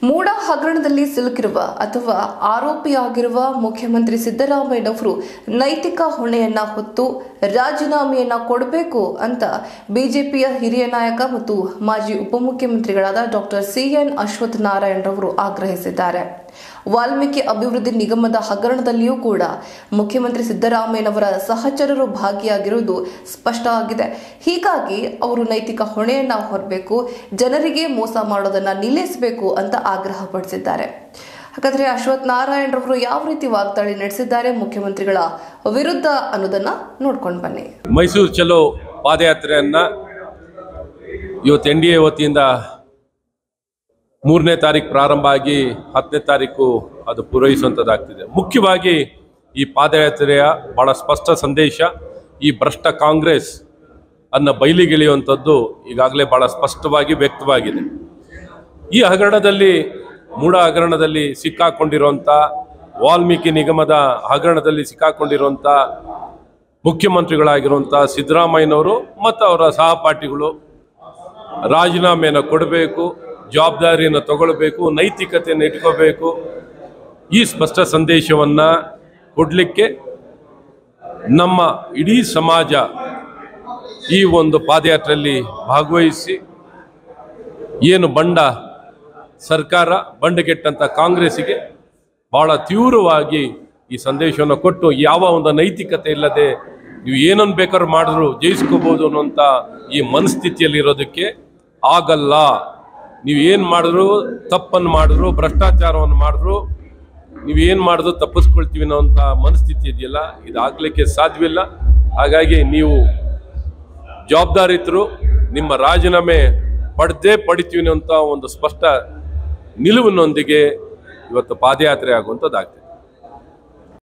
ಮೂಡ ಹಗರಣದಲ್ಲಿ ಸಿಲುಕಿರುವ ಅಥವಾ ಆರೋಪಿಯಾಗಿರುವ ಮುಖ್ಯಮಂತ್ರಿ ಸಿದ್ದರಾಮಯ್ಯನವರು ನೈತಿಕ ಹೊಣೆಯನ್ನ ಹೊತ್ತು ರಾಜೀನಾಮೆಯನ್ನ ಕೊಡಬೇಕು ಅಂತ ಬಿಜೆಪಿಯ ಹಿರಿಯ ನಾಯಕ ಮತ್ತು ಮಾಜಿ ಉಪಮುಖ್ಯಮಂತ್ರಿಗಳಾದ ಡಾಕ್ಟರ್ ಸಿಎನ್ ಅಶ್ವಥ್ ನಾರಾಯಣರವರು ಆಗ್ರಹಿಸಿದ್ದಾರೆ ವಾಲ್ಮೀಕಿ ಅಭಿವೃದ್ಧಿ ನಿಗಮದ ಹಗರಣದಲ್ಲಿಯೂ ಕೂಡ ಮುಖ್ಯಮಂತ್ರಿ ಸಿದ್ದರಾಮಯ್ಯನವರ ಸಹಚರರು ಭಾಗಿಯಾಗಿರುವುದು ಸ್ಪಷ್ಟ ಆಗಿದೆ ಹೀಗಾಗಿ ಅವರು ನೈತಿಕ ಹೊಣೆಯನ್ನ ಹೊರಬೇಕು ಜನರಿಗೆ ಮೋಸ ಮಾಡೋದನ್ನ ನಿಲ್ಲಿಸಬೇಕು ಅಂತ ಆಗ್ರಹಪಡಿಸಿದ್ದಾರೆ ಹಾಗಾದ್ರೆ ಅಶ್ವಥ್ ನಾರಾಯಣರವರು ಯಾವ ರೀತಿ ವಾಗ್ದಾಳಿ ನಡೆಸಿದ್ದಾರೆ ಮುಖ್ಯಮಂತ್ರಿಗಳ ವಿರುದ್ಧ ಅನ್ನೋದನ್ನ ನೋಡ್ಕೊಂಡು ಬನ್ನಿ ಮೈಸೂರು ಚಲೋ ಪಾದಯಾತ್ರೆಯನ್ನು ಇವತ್ತು ಎನ್ ಡಿ ಎ ವತಿಯಿಂದ ಮೂರನೇ ತಾರೀಕು ಪ್ರಾರಂಭ ಆಗಿ ಹತ್ತನೇ ತಾರೀಕು ಅದು ಪೂರೈಸುವಂಥದ್ದಾಗ್ತಿದೆ ಮುಖ್ಯವಾಗಿ ಈ ಪಾದಯಾತ್ರೆಯ ಭಾಳ ಸ್ಪಷ್ಟ ಸಂದೇಶ ಈ ಭ್ರಷ್ಟ ಕಾಂಗ್ರೆಸ್ ಅನ್ನ ಬಯಲಿಗೆಳೆಯುವಂಥದ್ದು ಈಗಾಗಲೇ ಭಾಳ ಸ್ಪಷ್ಟವಾಗಿ ವ್ಯಕ್ತವಾಗಿದೆ ಈ ಹಗರಣದಲ್ಲಿ ಮೂಢ ಹಗರಣದಲ್ಲಿ ಸಿಕ್ಕಾಕೊಂಡಿರುವಂಥ ವಾಲ್ಮೀಕಿ ನಿಗಮದ ಹಗರಣದಲ್ಲಿ ಸಿಕ್ಕಾಕೊಂಡಿರುವಂಥ ಮುಖ್ಯಮಂತ್ರಿಗಳಾಗಿರುವಂಥ ಸಿದ್ದರಾಮಯ್ಯನವರು ಮತ್ತು ಅವರ ಸಹಪಾಠಿಗಳು ರಾಜೀನಾಮೆಯನ್ನು ಕೊಡಬೇಕು ಜವಾಬ್ದಾರಿಯನ್ನು ತಗೊಳ್ಬೇಕು ನೈತಿಕತೆಯನ್ನು ಇಟ್ಕೋಬೇಕು ಈ ಸ್ಪಷ್ಟ ಸಂದೇಶವನ್ನು ಕೊಡಲಿಕ್ಕೆ ನಮ್ಮ ಇಡೀ ಸಮಾಜ ಈ ಒಂದು ಪಾದಯಾತ್ರೆಯಲ್ಲಿ ಭಾಗವಹಿಸಿ ಏನು ಬಂಡ ಸರ್ಕಾರ ಬಂಡಗೆಟ್ಟಂಥ ಕಾಂಗ್ರೆಸ್ಸಿಗೆ ಭಾಳ ತೀವ್ರವಾಗಿ ಈ ಸಂದೇಶವನ್ನು ಕೊಟ್ಟು ಯಾವ ಒಂದು ನೈತಿಕತೆ ಇಲ್ಲದೆ ನೀವು ಏನನ್ನು ಬೇಕಾದ್ರೂ ಮಾಡಿದ್ರು ಜಯಿಸ್ಕೋಬೋದು ಅನ್ನೋಂಥ ಈ ಮನಸ್ಥಿತಿಯಲ್ಲಿರೋದಕ್ಕೆ ಆಗಲ್ಲ ನೀವು ಏನು ಮಾಡಿದ್ರು ತಪ್ಪನ್ನು ಮಾಡಿದ್ರು ಭ್ರಷ್ಟಾಚಾರವನ್ನು ಮಾಡಿದ್ರು ನೀವು ಏನು ಮಾಡಿದ್ರು ತಪ್ಪಿಸ್ಕೊಳ್ತೀವಿ ಅನ್ನೋಂಥ ಮನಸ್ಥಿತಿ ಇದೆಯಲ್ಲ ಇದಾಗಲಿಕ್ಕೆ ಸಾಧ್ಯವಿಲ್ಲ ಹಾಗಾಗಿ ನೀವು ಜವಾಬ್ದಾರಿತರು ನಿಮ್ಮ ರಾಜೀನಾಮೆ ಪಡೆದೇ ಪಡಿತೀವಿ ಅಂತ ಒಂದು ಸ್ಪಷ್ಟ ನಿಲುವಿನೊಂದಿಗೆ ಇವತ್ತು ಪಾದಯಾತ್ರೆ ಆಗುವಂಥದ್ದಾಗ್ತದೆ